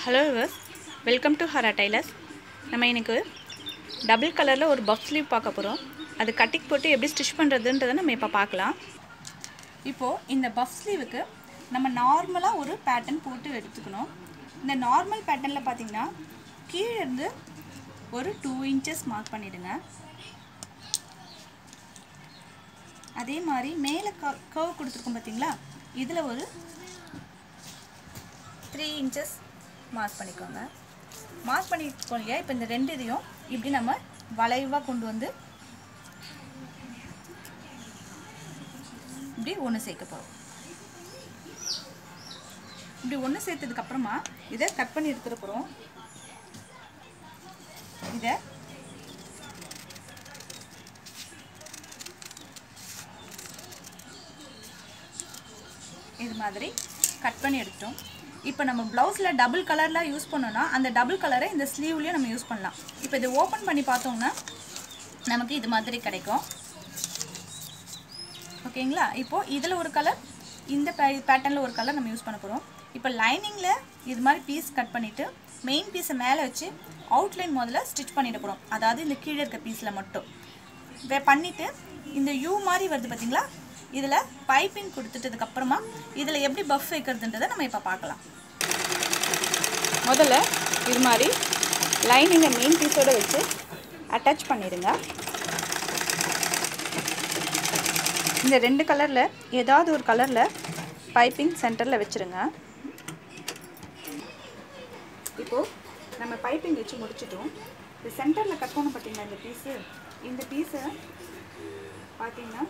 hello viewers welcome to Hara tailors நம்ம எனக்கு double கலரில் ஒரு பஃப் ஸ்லீவ் பார்க்க போகிறோம் அது கட்டிங் போட்டு எப்படி ஸ்டிச் பண்ணுறதுன்றதை நம்ம இப்போ பார்க்கலாம் இப்போது இந்த பஃப் ஸ்லீவுக்கு நம்ம நார்மலாக ஒரு பேட்டர்ன் போட்டு எடுத்துக்கணும் இந்த நார்மல் பேட்டர்னில் பார்த்தீங்கன்னா கீழே இருந்து ஒரு டூ இன்ச்சஸ் மார்க் பண்ணிவிடுங்க அதே மாதிரி மேலே க கர்வ் கொடுத்துருக்கோம் பார்த்தீங்களா இதில் ஒரு த்ரீ இன்ச்சஸ் மார்க் பண்ணிக்கோங்க மார்க் பண்ணியிருக்கோம் இல்லையா இப்போ இந்த ரெண்டு இதையும் இப்படி நம்ம வளைவாக கொண்டு வந்து இப்படி ஒன்று சேர்க்க போகிறோம் இப்படி ஒன்று சேர்த்ததுக்கு அப்புறமா இதை கட் பண்ணி எடுத்துட போகிறோம் இதை இது மாதிரி கட் பண்ணி எடுத்துட்டோம் இப்போ நம்ம ப்ளவுஸில் டபுள் கலரில் யூஸ் பண்ணோன்னா அந்த டபுள் கலரை இந்த ஸ்லீவ்லேயும் நம்ம யூஸ் பண்ணலாம் இப்போ இதை ஓப்பன் பண்ணி பார்த்தோம்னா நமக்கு இது மாதிரி கிடைக்கும் ஓகேங்களா இப்போது இதில் ஒரு கலர் இந்த பே பேட்டர்னில் ஒரு கலர் நம்ம யூஸ் பண்ண போகிறோம் இப்போ லைனிங்கில் இது மாதிரி பீஸ் கட் பண்ணிவிட்டு மெயின் பீஸை மேலே வச்சு அவுட்லைன் முதல்ல ஸ்டிச் பண்ணிட போகிறோம் அதாவது இந்த கீழே இருக்க பீஸில் மட்டும் வே பண்ணிவிட்டு இந்த யூ மாதிரி வருது பார்த்தீங்களா இதில் பைப்பிங் கொடுத்துட்டதுக்கப்புறமா இதில் எப்படி பஃப் வைக்கிறதுன்றதை நம்ம இப்போ பார்க்கலாம் முதல்ல இது மாதிரி லைனிங்கை மெயின் பீஸோடு வச்சு அட்டாச் பண்ணிடுங்க இந்த ரெண்டு கலரில் ஏதாவது ஒரு கலரில் பைப்பிங் சென்டரில் வச்சுருங்க இப்போது நம்ம பைப்பிங் வச்சு முடிச்சிட்டோம் இந்த சென்டரில் கட் பண்ண பார்த்தீங்களா இந்த பீஸு இந்த பீஸை பார்த்தீங்கன்னா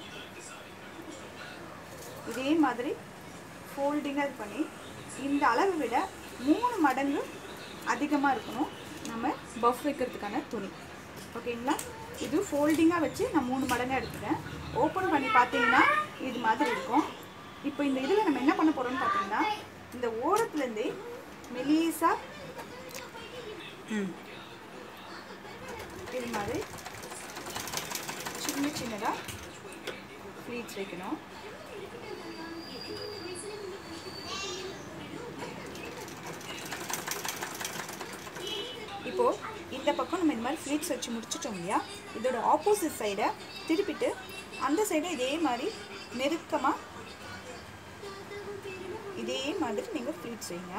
இதே மாதிரி ஃபோல்டிங்காக இது பண்ணி இந்த அளவை விட மூணு மடங்கு அதிகமாக இருக்கணும் நம்ம பஃப் வைக்கிறதுக்கான துணி ஓகேங்களா இது ஃபோல்டிங்காக வச்சு நான் மூணு மடங்காக எடுத்துட்டேன் ஓப்பன் பண்ணி பார்த்தீங்கன்னா இது மாதிரி இருக்கும் இப்போ இந்த இதில் நம்ம என்ன பண்ண போகிறோம்னு பார்த்தீங்கன்னா இந்த ஓரத்துலேருந்தே மெலீஸாக இது மாதிரி சின்ன சின்னதாக ஃப்ளீட்ஸ் வைக்கணும் இப்போது இந்த பக்கம் நம்ம இந்த மாதிரி ஃப்ளீட்ஸ் வச்சு முடிச்சிட்டோம் இல்லையா இதோட ஆப்போசிட் சைடை திருப்பிட்டு அந்த சைடை இதே மாதிரி நெருக்கமாக இதே மாதிரி நீங்கள் ஃப்ளீட்ஸ் வைங்க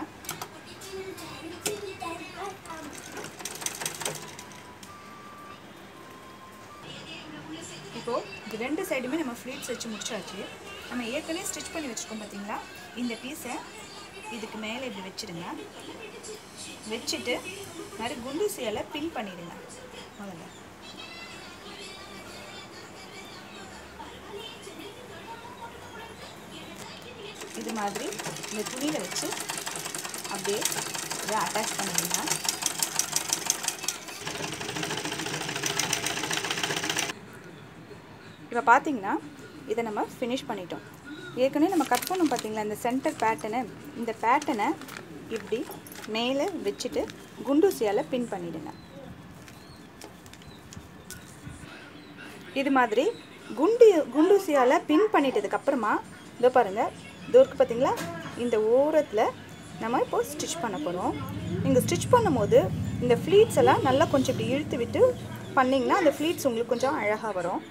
இப்போது இது ரெண்டு சைடுமே நம்ம ஃப்ளீட்ஸ் வச்சு முடிச்சாச்சு நம்ம ஏற்கனவே ஸ்டிச் பண்ணி வச்சுருக்கோம் பார்த்தீங்களா இந்த பீஸை இதுக்கு மேலே இப்படி வச்சுடுங்க வச்சுட்டு மாதிரி குண்டு சேலை பின் பண்ணிடுங்க முதல்ல இது மாதிரி இந்த துணியில் வச்சு அப்படியே இதை அட்டாச் பண்ணிடுங்க இப்போ பார்த்தீங்கன்னா இதை நம்ம ஃபினிஷ் பண்ணிட்டோம் ஏற்கனவே நம்ம கட் பண்ணோம் பார்த்தீங்களா இந்த சென்டர் பேட்டர்னை இந்த பேட்டர்னை இப்படி மேலே வச்சுட்டு குண்டூசியால் பின் பண்ணிடுங்க இது மாதிரி குண்டு குண்டூசியால் பின் பண்ணிட்டதுக்கப்புறமா இதோ பாருங்கள் இது இருக்கு பார்த்தீங்களா இந்த ஓரத்தில் நம்ம இப்போ ஸ்டிச் பண்ண போகிறோம் நீங்கள் ஸ்டிச் பண்ணும்போது இந்த ஃப்ளீட்ஸ் எல்லாம் நல்லா கொஞ்சம் இப்படி இழுத்து விட்டு பண்ணிங்கன்னா அந்த ஃப்ளீட்ஸ் உங்களுக்கு கொஞ்சம் அழகாக வரும்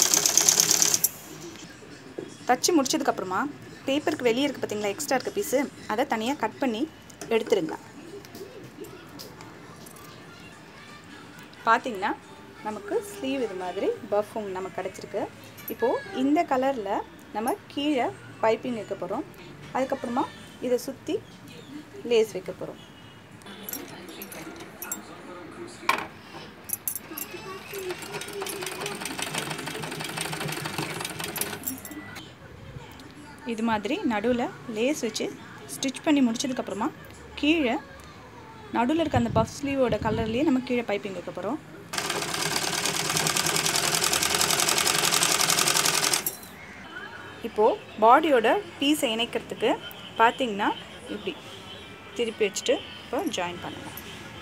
தச்சு முடிச்சதுக்கப்புறமா பேப்பருக்கு வெளியே இருக்குது பார்த்தீங்களா எக்ஸ்ட்ரா இருக்க பீஸு அதை தனியாக கட் பண்ணி எடுத்துருங்க பார்த்தீங்கன்னா நமக்கு ஸ்லீவ் இது மாதிரி பஃபும் நமக்கு கிடச்சிருக்கு இப்போது இந்த கலரில் நம்ம கீழே பைப்பிங் வைக்க போகிறோம் அதுக்கப்புறமா இதை சுற்றி லேஸ் வைக்க போகிறோம் இது மாதிரி நடுவில் லேஸ் வச்சு ஸ்டிச் பண்ணி முடிச்சதுக்கப்புறமா கீழே நடுவில் இருக்க அந்த பஃப் ஸ்லீவோட கலர்லேயே நம்ம கீழே பைப்பிங் வைக்க போகிறோம் இப்போது பாடியோட பீஸை இணைக்கிறதுக்கு பார்த்தீங்கன்னா இப்படி திருப்பி வச்சுட்டு இப்போ ஜாயின் பண்ணலாம்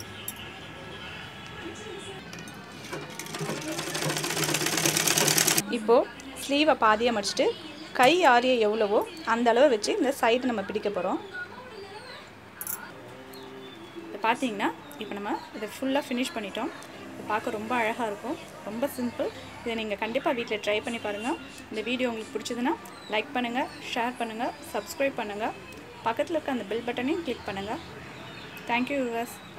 இப்போது ஸ்லீவை பாதியாக மடிச்சுட்டு கை ஆரிய எவ்வளவோ அந்த அளவு வச்சு இந்த சைடு நம்ம பிடிக்க போகிறோம் பார்த்தீங்கன்னா இப்போ நம்ம இதை ஃபுல்லாக ஃபினிஷ் பண்ணிட்டோம் இது பார்க்க ரொம்ப அழகாக இருக்கும் ரொம்ப சிம்பிள் இதை நீங்கள் கண்டிப்பாக வீட்டில் ட்ரை பண்ணி பாருங்கள் இந்த வீடியோ உங்களுக்கு பிடிச்சதுன்னா லைக் பண்ணுங்கள் ஷேர் பண்ணுங்கள் சப்ஸ்கிரைப் பண்ணுங்கள் பக்கத்தில் இருக்க அந்த பெல் பட்டனையும் கிளிக் பண்ணுங்கள் தேங்க்யூ யூவர்ஸ்